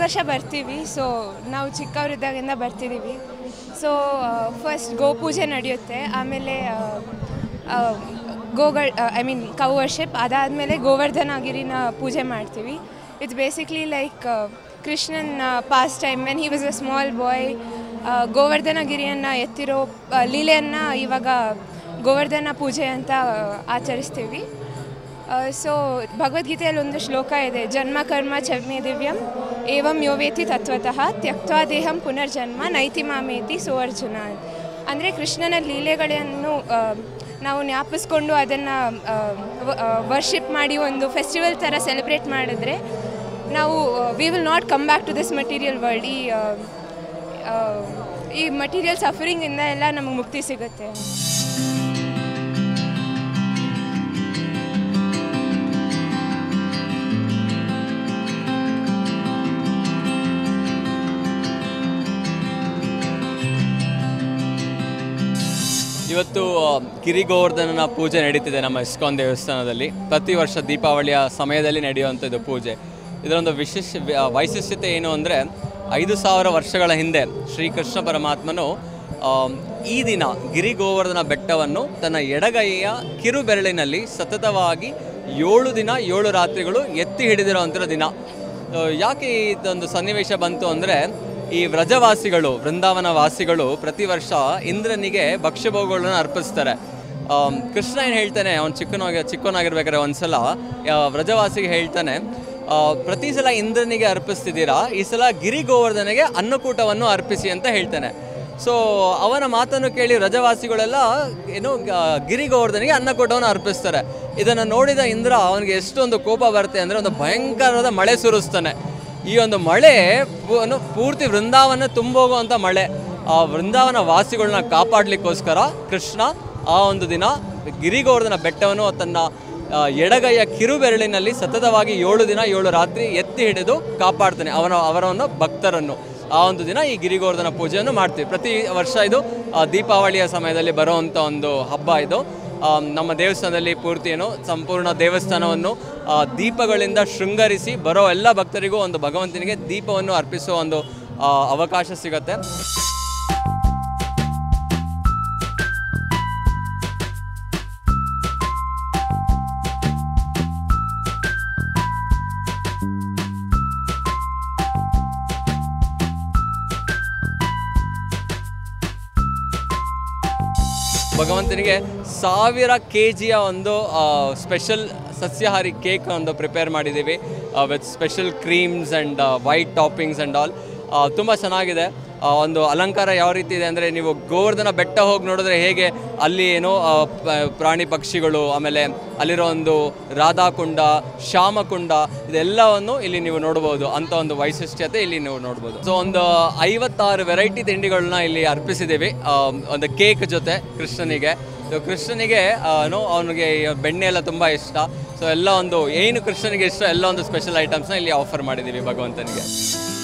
ವರ್ಷ ಬರ್ತೀವಿ ಸೊ ನಾವು ಚಿಕ್ಕವರಿದ್ದಾಗಿಂದ ಬರ್ತಿದ್ದೀವಿ ಸೊ ಫಸ್ಟ್ ಗೋಪೂಜೆ ನಡೆಯುತ್ತೆ ಆಮೇಲೆ ಆ, ಆ, ಗೋಗಳ್ ಐ ಮೀನ್ ಕೌ ವರ್ಷಿಪ್ ಅದಾದಮೇಲೆ ಗೋವರ್ಧನಗಿರಿನ ಪೂಜೆ ಮಾಡ್ತೀವಿ ಇಟ್ಸ್ ಬೇಸಿಕ್ಲಿ ಲೈಕ್ ಕೃಷ್ಣನ್ past time when he was a small boy ಗೋವರ್ಧನಗಿರಿಯನ್ನು ಎತ್ತಿರೋ ಆ, ಲೀಲೆಯನ್ನು ಇವಾಗ ಗೋವರ್ಧನ ಪೂಜೆ ಅಂತ ಆಚರಿಸ್ತೀವಿ ಸೊ ಭಗವದ್ಗೀತೆಯಲ್ಲಿ ಒಂದು ಶ್ಲೋಕ ಇದೆ ಜನ್ಮ ಕರ್ಮ ಚರ್ಮೇ ದಿವ್ಯಂ ಏವಂ ಯೋವೇತಿ ತತ್ವತಃ ತ್ಯಕ್ವಾ ದೇಹಂ ಪುನರ್ಜನ್ಮ ನೈತಿ ಮಾಮೇತಿ ಸೋ ಅರ್ಜುನ ಅಂದರೆ ಕೃಷ್ಣನ ಲೀಲೆಗಳನ್ನು ಆ, ನಾವು ಜ್ಞಾಪಿಸ್ಕೊಂಡು ಅದನ್ನು ವರ್ಷಿಪ್ ಮಾಡಿ ಒಂದು ಫೆಸ್ಟಿವಲ್ ಥರ ಸೆಲೆಬ್ರೇಟ್ ಮಾಡಿದ್ರೆ ನಾವು we will not come back to this material world ಈ ಆ, ಆ, ಈ ಮಟೀರಿಯಲ್ ಸಫರಿಂಗಿಂದ ಎಲ್ಲ ನಮಗೆ ಮುಕ್ತಿ ಸಿಗುತ್ತೆ ಇವತ್ತು ಆ, ಗಿರಿಗೋವರ್ಧನನ ಪೂಜೆ ನಡೀತಿದೆ ನಮ್ಮ ಇಸ್ಕಾನ್ ದೇವಸ್ಥಾನದಲ್ಲಿ ಪ್ರತಿ ವರ್ಷ ದೀಪಾವಳಿಯ ಸಮಯದಲ್ಲಿ ನಡೆಯುವಂಥದ್ದು ಪೂಜೆ ಇದರೊಂದು ವಿಶೇಷ ವ- ವೈಶಿಷ್ಟ್ಯತೆ ಏನು ಅಂದರೆ ಐದು ಸಾವಿರ ವರ್ಷಗಳ ಹಿಂದೆ ಶ್ರೀಕೃಷ್ಣ ಪರಮಾತ್ಮನು ಆ, ಈ ದಿನ ಗಿರಿಗೋವರ್ಧನ ಬೆಟ್ಟವನ್ನು ತನ್ನ ಎಡಗೈಯ ಕಿರು ಬೆರಳಿನಲ್ಲಿ ಸತತವಾಗಿ ಏಳು ದಿನ ಏಳು ರಾತ್ರಿಗಳು ಎತ್ತಿ ಹಿಡಿದಿರುವಂಥ ದಿನ ಆ, ಯಾಕೆ ಇದೊಂದು ಸನ್ನಿವೇಶ ಬಂತು ಅಂದರೆ ಈ ವ್ರಜವಾಸಿಗಳು ವೃಂದಾವನ ವಾಸಿಗಳು ಪ್ರತಿ ವರ್ಷ ಇಂದ್ರನಿಗೆ ಭಕ್ಷ್ಯಭೋಗಗಳನ್ನು ಅರ್ಪಿಸ್ತಾರೆ ಆಮ್, ಕೃಷ್ಣ ಏನು ಹೇಳ್ತಾನೆ ಅವ್ನು ಚಿಕ್ಕನಾಗಿ ಚಿಕ್ಕವನಾಗಿರ್ಬೇಕಾದ್ರೆ ಒಂದ್ಸಲ ಆ, ವ್ರಜವಾಸಿಗೆ ಹೇಳ್ತಾನೆ ಆ, ಪ್ರತಿ ಸಲ ಇಂದ್ರನಿಗೆ ಅರ್ಪಿಸ್ತಿದ್ದೀರಾ ಈ ಸಲ ಗಿರಿ ಗೋವರ್ಧನೆಗೆ ಅನ್ನಕೂಟವನ್ನು ಅರ್ಪಿಸಿ ಅಂತ ಹೇಳ್ತಾನೆ ಸೊ ಅವನ ಮಾತನ್ನು ಕೇಳಿ ವ್ರಜವಾಸಿಗಳೆಲ್ಲ ಏನು ಗ- ಗಿರಿ ಗೋವರ್ಧನಿಗೆ ಅನ್ನಕೂಟವನ್ನು ಅರ್ಪಿಸ್ತಾರೆ ಇದನ್ನು ನೋಡಿದ ಇಂದ್ರ ಅವನಿಗೆ ಎಷ್ಟೊಂದು ಕೋಪ ಬರುತ್ತೆ ಅಂದರೆ ಒಂದು ಭಯಂಕರವಾದ ಮಳೆ ಸುರಿಸ್ತಾನೆ ಈ ಒಂದು ಮಳೆ ಪೂ- ಏನು ಪೂರ್ತಿ ವೃಂದಾವನ ತುಂಬೋಗುವಂಥ ಮಳೆ ಆ ವೃಂದಾವನ ವಾಸಿಗಳನ್ನ ಕಾಪಾಡಲಿಕ್ಕೋಸ್ಕರ ಕೃಷ್ಣ ಆ ಒಂದು ದಿನ ಗಿರಿಗೋವರ್ಧನ ಬೆಟ್ಟವನ್ನು ತನ್ನ ಆ, ಎಡಗೈಯ ಕಿರು ಬೆರಳಿನಲ್ಲಿ ಸತತವಾಗಿ ಏಳು ದಿನ ಏಳು ರಾತ್ರಿ ಎತ್ತಿ ಹಿಡಿದು ಕಾಪಾಡ್ತಾನೆ ಅವನ ಅವರನ್ನು ಭಕ್ತರನ್ನು ಆ ಒಂದು ದಿನ ಈ ಗಿರಿಗೋವರ್ಧನ ಪೂಜೆಯನ್ನು ಮಾಡ್ತೀವಿ ಪ್ರತಿ ವರ್ಷ ಇದು ಆ, ದೀಪಾವಳಿಯ ಸಮಯದಲ್ಲಿ ಬರುವಂಥ ಒಂದು ಹಬ್ಬ ಇದು ಆ, ನಮ್ಮ ದೇವಸ್ಥಾನದಲ್ಲಿ ಪೂರ್ತಿ ಏನು ಸಂಪೂರ್ಣ ದೇವಸ್ಥಾನವನ್ನು ಆ, ದೀಪಗಳಿಂದ ಶೃಂಗರಿಸಿ ಬರೋ ಎಲ್ಲ ಭಕ್ತರಿಗೂ ಒಂದು ಭಗವಂತನಿಗೆ ದೀಪವನ್ನು ಅರ್ಪಿಸುವ ಒಂದು ಆ, ಅವಕಾಶ ಸಿಗುತ್ತೆ ಭಗವಂತನಿಗೆ ಸಾವಿರ ಕೆ ಜಿಯ ಒಂದು ಸ್ಪೆಷಲ್ ಸಸ್ಯಾಹಾರಿ ಕೇಕ್ ಒಂದು ಪ್ರಿಪೇರ್ ಮಾಡಿದ್ದೀವಿ with special creams and white toppings and all ತುಂಬ ಚೆನ್ನಾಗಿದೆ ಆ, ಒಂದು ಅಲಂಕಾರ ಯಾವ ರೀತಿ ಇದೆ ಅಂದರೆ ನೀವು ಗೋವರ್ಧನ ಬೆಟ್ಟ ಹೋಗಿ ನೋಡಿದ್ರೆ ಹೇಗೆ ಅಲ್ಲಿ ಏನೋ ಆ, ಪ- ಪ್ರಾಣಿ ಪಕ್ಷಿಗಳು ಆಮೇಲೆ ಅಲ್ಲಿರೋ ಒಂದು ರಾಧಾಕುಂಡ ಶ್ಯಾಮಕುಂಡ ಇದೆಲ್ಲವನ್ನು ಇಲ್ಲಿ ನೀವು ನೋಡ್ಬೋದು ಅಂತ ಒಂದು ವೈಶಿಷ್ಟ್ಯತೆ ಇಲ್ಲಿ ನೀವು ನೋಡ್ಬೋದು ಸೊ ಒಂದು ಐವತ್ತಾರು ವೆರೈಟಿ ತಿಂಡಿಗಳನ್ನ ಇಲ್ಲಿ ಅರ್ಪಿಸಿದ್ದೀವಿ ಆ, ಒಂದು ಕೇಕ್ ಜೊತೆ ಕೃಷ್ಣನಿಗೆ ಸೊ ಕೃಷ್ಣನಿಗೆ ಏನೋ ಅವನಿಗೆ ಬೆಣ್ಣೆ ಎಲ್ಲ ತುಂಬ ಇಷ್ಟ ಸೊ ಎಲ್ಲ ಒಂದು ಏನು ಕೃಷ್ಣನಿಗೆ ಇಷ್ಟ ಎಲ್ಲ ಒಂದು ಸ್ಪೆಷಲ್ ಐಟಮ್ಸ್ನ ಇಲ್ಲಿ ಆಫರ್ ಮಾಡಿದ್ದೀವಿ ಭಗವಂತನಿಗೆ